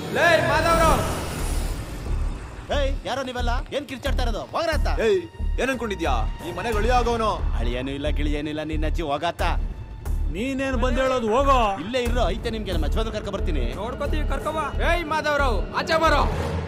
ಲೇ ಮಾಧವರಾವ್ ಏಯ್ ಯಾರೋ ನೀವೆಲ್ಲ ಏನ್ ಕಿರ್ಚಾಡ್ತಾ ಇರೋದು ಹೋಗ್ರತ್ತ ಏಯ್ ಏನ್ ಅನ್ಕೊಂಡಿದ್ಯಾ ಈ ಮನೆಗೆ ಅಳಿಯಾಗವನು ಅಳಿಯೇನು ಇಲ್ಲ ಗಿಳಿಯೇನು ಇಲ್ಲ ನಿನ್ನ ಅಜ್ಜಿ ಹೋಗಾತ ನೀನೇನು ಬಂದ್ ಹೇಳೋದು ಹೋಗೋ ಇಲ್ಲೇ ಇರೋ ಐತೆ ನಿಮ್ಗೆ ನಮ್ಮ ಮಚ್ಚಬಂದು ಕರ್ಕೊ ಬರ್ತೀನಿ ನೋಡ್ಕೋತೀವಿ ಕರ್ಕೊಬಾ ಏಯ್ ಮಾಧವರಾವ್ ಆಚೆ ಬರೋ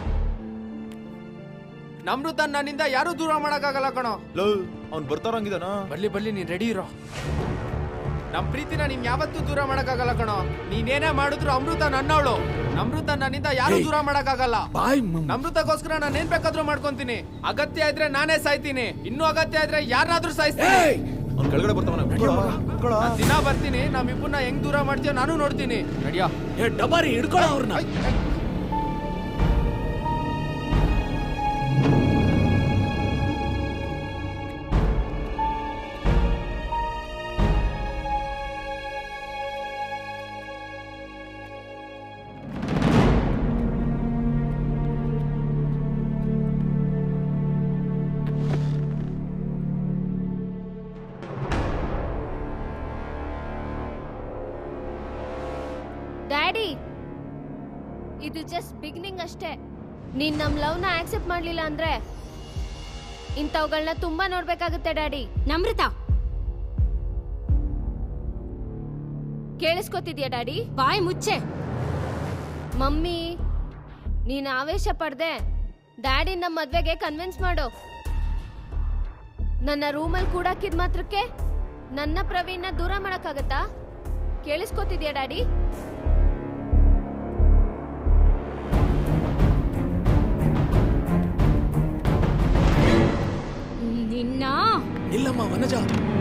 ನಮ್ರತ ನನ್ನಿಂದ ಯಾರು ದೂರ ಮಾಡಕ್ಕಾಗಲ್ಲ ಕಣೋ ಲೋ ಅವ್ನ್ ಬರ್ತಾರಂಗಿದಾನ ಬರ್ಲಿ ಬರ್ಲಿ ನೀನ್ ರೆಡಿ ಇರೋ ನಮ್ ಪ್ರೀತಿನ ನೀನ್ ಯಾವತ್ತೂ ದೂರ ಮಾಡಕ್ಕಾಗಲ್ಲ ಕಣೋ ನೀನೇನೇ ಮಾಡಿದ್ರು ಅಮೃತ ನನ್ನವಳು ನಮೃತ ನನ್ನಿಂದ ಯಾರು ದೂರ ಮಾಡಕ್ಕಾಗಲ್ಲ ನಮೃತಗೋಸ್ಕರ ನಾನು ಏನ್ ಬೇಕಾದ್ರೂ ಮಾಡ್ಕೊಂತೀನಿ ಅಗತ್ಯ ಇದ್ರೆ ನಾನೇ ಸಾಯ್ತೀನಿ ಇನ್ನೂ ಅಗತ್ಯ ಇದ್ರೆ ಯಾರನ್ನಾದ್ರೂ ಸಾಯಿಸ್ತೀನಿ ಅವ್ನ್ ಕೆಳಗಡೆ ಬರ್ತಾವನ ನಾನ್ ದಿನ ಬರ್ತೀನಿ ನಮ್ಮಿಬ್ಬರನ್ನ ಹೆಂಗ್ ದೂರ ಮಾಡ್ತೀಯೋ ನಾನು ನೋಡ್ತೀನಿ ನಡಿಯಾ ಏ ಡಬಾರಿ ಹಿಡ್ಕೊಳ ಅವ್ರನ್ನ ಡ್ಯಾಡಿ ಇದು ಜಸ್ಟ್ ಬಿಗಿನಿಂಗ್ ಅಷ್ಟೇ ನೀನ್ ನಮ್ ಲವ್ನ ಆಕ್ಸೆಪ್ಟ್ ಮಾಡ್ಲಿಲ್ಲ ಅಂದ್ರೆ ಇಂಥವುಗಳನ್ನ ತುಂಬಾ ನೋಡ್ಬೇಕಾಗುತ್ತೆ ಡ್ಯಾಡಿ ನಮ್ರತ ಕೇಳಿಸ್ಕೊತಿದ್ಯಾ ಡ್ಯಾಡಿ ಬಾಯ್ ಮುಚ್ಚೆ ಮಮ್ಮಿ ನೀನ್ ಆವೇಶ ಪಡ್ದೆ ಡ್ಯಾಡಿ ನಮ್ಮ ಮದ್ವೆಗೆ ಕನ್ವಿನ್ಸ್ ಮಾಡು ನನ್ನ ರೂಮಲ್ಲಿ ಕೂಡಕ್ಕಿದ್ ಮಾತ್ರಕ್ಕೆ ನನ್ನ ಪ್ರವೀಣ್ನ ದೂರ ಮಾಡಕ್ಕಾಗತ್ತಾ ಕೇಳಿಸ್ಕೊತಿದ್ಯಾ ಡ್ಯಾಡಿ ನಿನ್ನ ಇಲ್ಲಮ್ಮ ವನಜ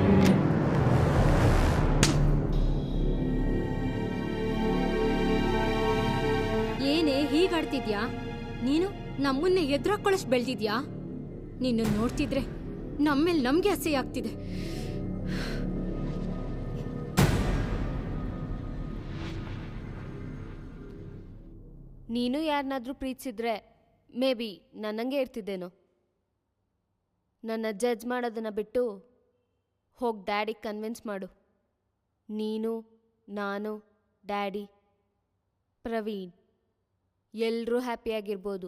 ಏನೇ ಹೀಗಾಡ್ತಿದ್ಯಾ ನೀನು ನಮ್ಮನ್ನೇ ಎದುರಾಕೊಳ್ಳೋಷ್ಟು ಬೆಳ್ದಿದ್ಯಾ ನಿನ್ನ ನೋಡ್ತಿದ್ರೆ ನಮ್ಮೇಲೆ ನಮ್ಗೆ ಅಸಹ್ಯ ಆಗ್ತಿದೆ ನೀನು ಯಾರನ್ನಾದ್ರೂ ಪ್ರೀತಿಸಿದ್ರೆ ಮೇ ಬಿ ನನ್ನಂಗೆ ಇರ್ತಿದ್ದೇನೋ ನನ್ನ ಜಡ್ಜ್ ಮಾಡೋದನ್ನ ಬಿಟ್ಟು ಹೋಗಿ ಡ್ಯಾಡಿಗೆ ಕನ್ವಿನ್ಸ್ ಮಾಡು ನೀನು ನಾನು ಡ್ಯಾಡಿ ಪ್ರವೀಣ್ ಎಲ್ಲರೂ ಹ್ಯಾಪಿಯಾಗಿರ್ಬೋದು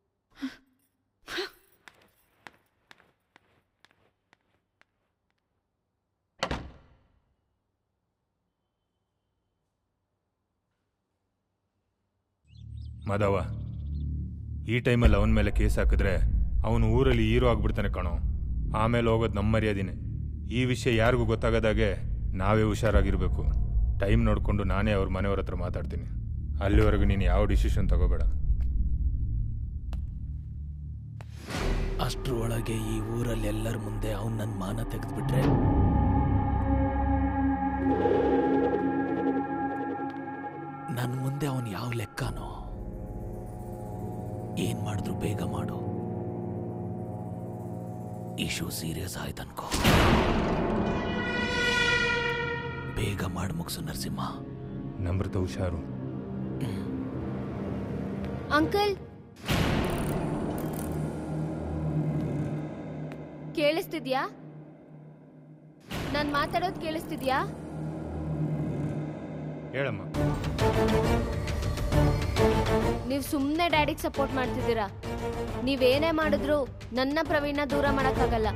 ಮಾಧವ ಈ ಟೈಮಲ್ಲಿ ಅವನ ಮೇಲೆ ಕೇಸ್ ಹಾಕಿದ್ರೆ ಅವನು ಊರಲ್ಲಿ ಹೀರೋ ಆಗ್ಬಿಡ್ತಾನೆ ಕಣೋ ಆಮೇಲೆ ಹೋಗೋದು ನಮ್ಮ ಮರ್ಯಾದಿನೇ ಈ ವಿಷಯ ಯಾರಿಗೂ ಗೊತ್ತಾಗದಾಗೆ ನಾವೇ ಹುಷಾರಾಗಿರ್ಬೇಕು ಟೈಮ್ ನೋಡಿಕೊಂಡು ನಾನೇ ಅವ್ರ ಮನೆಯವ್ರ ಹತ್ರ ಮಾತಾಡ್ತೀನಿ ಅಲ್ಲಿವರೆಗೂ ನೀನು ಯಾವ ಡಿಸಿಷನ್ ತಗೋಬೇಡ ಅಷ್ಟ್ರೊಳಗೆ ಈ ಊರಲ್ಲಿ ಎಲ್ಲರ ಮುಂದೆ ಅವ್ನು ನನ್ನ ಮಾನ ತೆಗೆದ್ಬಿಟ್ರೆ ನನ್ನ ಮುಂದೆ ಅವನು ಯಾವ ಲೆಕ್ಕನೋ ಏನ್ ಮಾಡಿದ್ರು ಬೇಗ ಮಾಡು ಇಶ್ಯೂ ಸೀರಿಯಸ್ ಆಯ್ತನ್ಕೋ ಬೇಗ ಮಾಡಿ ಮುಗಿಸು ನರಸಿಂಹ ನಮ್ರತ ಹುಷಾರು ಅಂಕಲ್ ಕೇಳಿಸ್ತಿದ್ಯಾ ನಾನು ಮಾತಾಡೋದು ಕೇಳಿಸ್ತಿದ್ಯಾ ಹೇಳಮ್ಮ ನೀವು ಸುಮ್ಮನೆ ಡ್ಯಾಡಿಗೆ ಸಪೋರ್ಟ್ ಮಾಡ್ತಿದ್ದೀರಾ ನೀವೇನೇ ಮಾಡಿದ್ರು ನನ್ನ ಪ್ರವೀಣ ದೂರ ಮಾಡೋಕ್ಕಾಗಲ್ಲ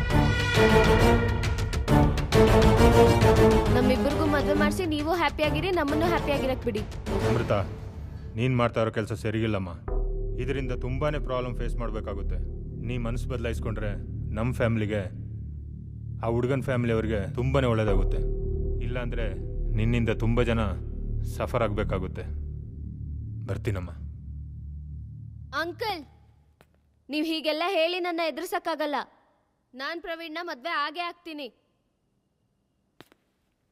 ನಮ್ಮಿಬ್ಬರಿಗೂ ಮದುವೆ ಮಾಡಿಸಿ ನೀವು ಹ್ಯಾಪಿಯಾಗಿರಿ ನಮ್ಮನ್ನು ಹ್ಯಾಪಿಯಾಗಿರಕ್ ಬಿಡಿ ಅಮೃತ ನೀನು ಮಾಡ್ತಾ ಇರೋ ಕೆಲಸ ಸರಿಗಿಲ್ಲಮ್ಮ ಇದರಿಂದ ತುಂಬಾ ಪ್ರಾಬ್ಲಮ್ ಫೇಸ್ ಮಾಡಬೇಕಾಗುತ್ತೆ ನೀ ಮನಸ್ಸು ಬದಲಾಯಿಸ್ಕೊಂಡ್ರೆ ನಮ್ಮ ಫ್ಯಾಮ್ಲಿಗೆ ಆ ಹುಡುಗನ ಫ್ಯಾಮಿಲಿಯವ್ರಿಗೆ ತುಂಬಾ ಒಳ್ಳೇದಾಗುತ್ತೆ ಇಲ್ಲಾಂದರೆ ನಿನ್ನಿಂದ ತುಂಬ ಜನ ಸಫರ್ ಆಗಬೇಕಾಗುತ್ತೆ ಬರ್ತೀನಮ್ಮ ಅಂಕಲ್ ನೀವು ಹೀಗೆಲ್ಲ ಹೇಳಿ ನನ್ನ ಎದುರಿಸಕ್ಕಾಗಲ್ಲ ನಾನು ಪ್ರವೀಣ್ನ ಮದುವೆ ಆಗೇ ಆಗ್ತೀನಿ